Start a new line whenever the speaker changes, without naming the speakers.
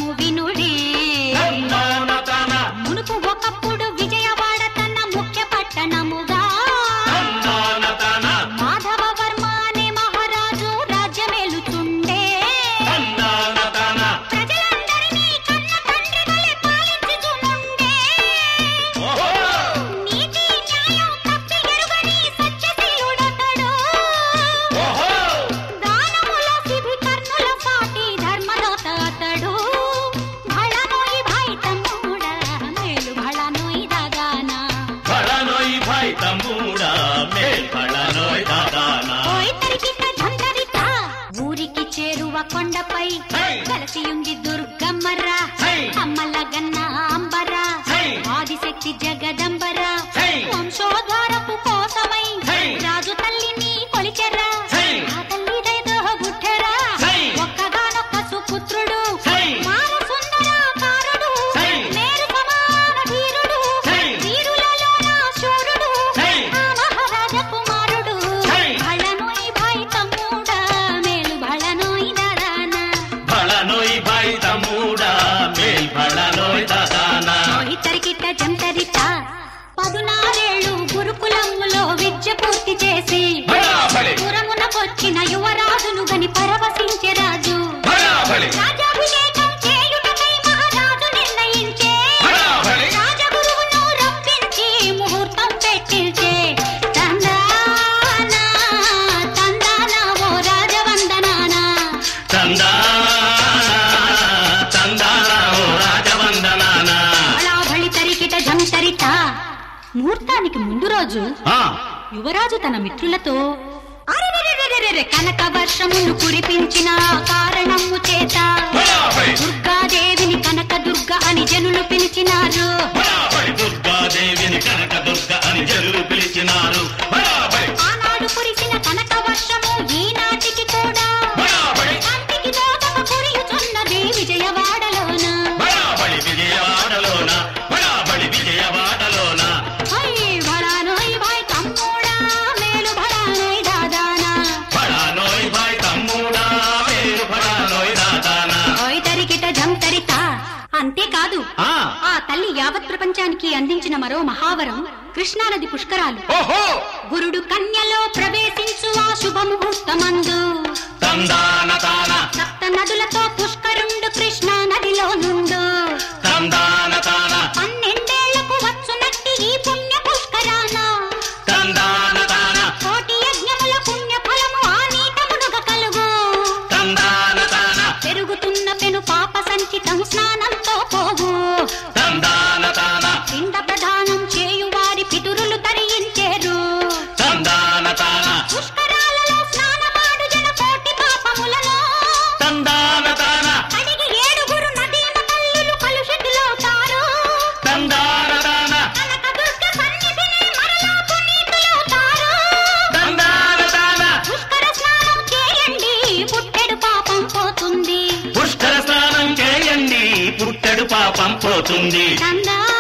చెబుతాము వినుడే
తందాన తాన
మునుపు ఒకప్పుడు విజయవాడ తన ముఖ్య పట్టణముగా
తందాన తాన
మాధవ వర్మ అనే మహారాజు రాజ్యమేలుచుండే
తందాన తాన
ప్రజలందరినీ కన్న తండ్రి వలె పాలించుచునుండే
ఓహో
నీతి న్యాయం తప్పి ఎరుగని సత్యశీలుడతడు
ఓహో
దానముల సిద్ధి కర్ణుల సాటి ధర్మదాత అతడు భళనోయి భాయ్ తమ్ముడా మేలు భళనోయి దాదానా
బళనోయ్ భాయ్ తమ్ముడా మేల్ బళనోయ్ దాదానా
ఓయ్ తరికిట ఝంకరిత ఊరికి చేరువ కొండపై
హై!
కలసియుంది దుర్గమ్మరా
హై!
అమ్మల గన్న అంబరా
హై!
ఆదిశక్తి జగదంబరా
హై!
వంశోద్వారపు కోసమై
హై!
రాజు తల్లిని కొలిచెర్రా
హై!
ఆ తల్లి దైదో గుట్టెరా
హై!
ఒక్కగానొక్క సుపుత్రుడు
హై!
మాన సుందరాకారుడు
హై!
మేరు సమాన ధీరుడు
హై!
వీరులలోన శూరుడు
హై!
ఆ మహారాజ కుమారుడు
హై!
భళనోయ్ భాయ్ తమ్ముడా మేలు భళనోయ్ దాదానా
బళనోయ్ భాయ్ తమ్ముడా మేల్ బళనోయ్ దాదానా
ఇతరికిట జంతరిత పదునారేళ్ళు గురుకులములో విద్య పూర్తి చేసి
బళాబళి
పురమునకొచ్చిన యువరాజును గని పరవశించే రాజు
బళాబళి
రాజాభిషేకం చేయుటకై మహారాజు నిర్ణయించే
బళాబళి
రాజగురువును రప్పించి ముహూర్తం పెట్టించే తందానా తందానా ఓ రాజవందనానా
తందానా తందానా ఓ రాజవందనానా
బళాబళి తరికిట జంతరిత ముహూర్తానికి ముందు రోజు
ఆ,
యువరాజు తన మిత్రులతో అరెరెరెరెరెరె కనక వర్షమును కురిపించిన కారణము చేత
బళాబళి
దుర్గాదేవిని కనక దుర్గ అని జనులు పిలిచినారు
బళాబళి దుర్గాదేవిని కనక దుర్గ అని జరులు పిలిచినారు బళాబళి
ఆనాడు కురిసిన కనక వర్షము ఈనాటికి కూడా
బళాబళి
కాంతికి దోతక కురియుచున్నది విజయవాడలోన
బళాబళి విజయవాడలోన బళాబళి విజయవాడలోన
హై భళానోయ్ భాయ్ తమ్ముడా మేలు భళానోయ్ దాదానా
బళానోయ్ భాయ్ తమ్ముడా మేలు బళానోయ్ దాదానా
ఓయ్ తరికిట జంతరిత అంతేకాదు
ఆ,
ఆ తల్లి యావత్ ప్రపంచానికి అందించిన మరో మహావరం కృష్ణానది పుష్కరాలు
ఓహో
గురుడు కన్యలో ప్రవేశించు ఆ శుభముహూర్తమందు
తందాన తాన
సప్త నదులతో పుష్కరుండు కృష్ణా నదిలో నుండు
తందాన తాన
పన్నెండేళ్లకు వచ్చునట్టి ఈ పుణ్య పుష్కరాన
తందాన తాన
కోటి యజ్ఞముల పుణ్య ఫలము ఆ నీటమునుగ కలుగు
తందాన తాన
పెరుగుతున్న పెను పాప సంచితం స్నానంతో పోవు
తందాన తాన
పిండ ప్రదానం చేయు వారి పితురులు తరించేరు
తందాన తాన
పుష్కరాలలో స్నానమాడు జన కోటి పాపములను
తందాన తాన
కడిగి ఏడుగురు నదీన తల్లులు కలుషితులవుతారు
తందాన తాన
కనకదుర్గ సన్నిధిని మరలా పునీతులవుతారు
తందాన తాన
పుష్కర స్నానం చేయండి పుట్టెడు పాపం పోతుంది
పుష్కర స్నానం చేయండి పుట్టెడు పాపం పోతుంది
తందా